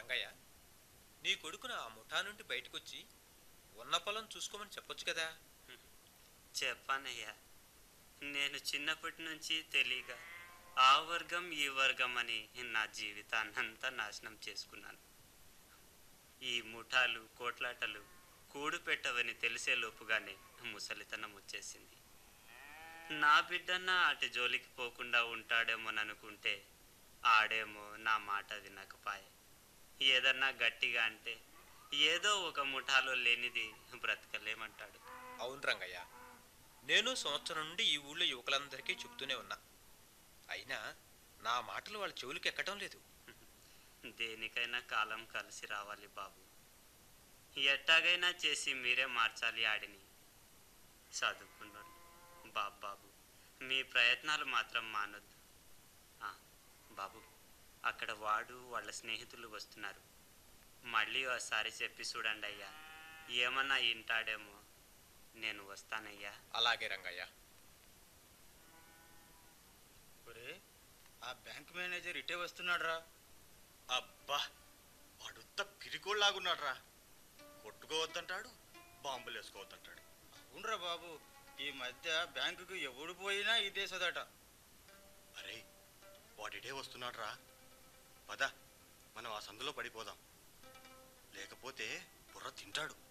రంగయ్య నీ కొడుకును ఆ ముఠా నుండి బయటకొచ్చి ఉన్న పొలం చూసుకోమని చెప్పొచ్చు కదా చెప్పానయ్యా నేను చిన్నప్పటి నుంచి తెలియక ఆ వర్గం ఈ వర్గం అని నా జీవితాన్నంతా నాశనం చేసుకున్నాను ఈ ముఠాలు కోట్లాటలు కూడు పెట్టవని తెలిసే లోపుగానే ముసలితనం వచ్చేసింది నా బిడ్డన్న అటు జోలికి పోకుండా ఉంటాడేమోననుకుంటే ఆడేమో నా మాట వినకపాయే ఏదన్నా గట్టిగా అంటే ఏదో ఒక ముఠాలో లేనిది బ్రతకలేమంటాడు అవును రంగయ్య నేను సంవత్సరం నుండి ఈ ఊళ్ళో యువకులందరికీ చెప్తూనే ఉన్నా అయినా నా మాటలు వాళ్ళ చెవులకి ఎక్కడం లేదు దేనికైనా కాలం కలిసి రావాలి బాబు ఎట్టాగైనా చేసి మీరే మార్చాలి ఆడిని చదువుకున్నాను బాబు బాబు మీ ప్రయత్నాలు మాత్రం మానొద్దు ఆ, బాబు అక్కడ వాడు వాళ్ళ స్నేహితులు వస్తున్నారు మళ్ళీ ఒకసారి చెప్పి చూడండి అయ్యా ఏమన్నా వింటాడేమో నేను వస్తానయ్యా అలాగే రంగయ్య ఒరే ఆ బ్యాంక్ మేనేజర్ ఇటే వస్తున్నాడు రా అబ్బా వాడుంత పిరికోళ్ళలాగున్నాడు రా కొట్టుకోవద్దంటాడు బాంబులు వేసుకోవద్దంటాడు అవునరా బాబు ఈ మధ్య బ్యాంకుకు ఎవడు పోయినా ఇదే సదట అరే వాడిడే వస్తున్నాడు రా పద మనం ఆ సందులో పడిపోదాం లేకపోతే బుర్ర తింటాడు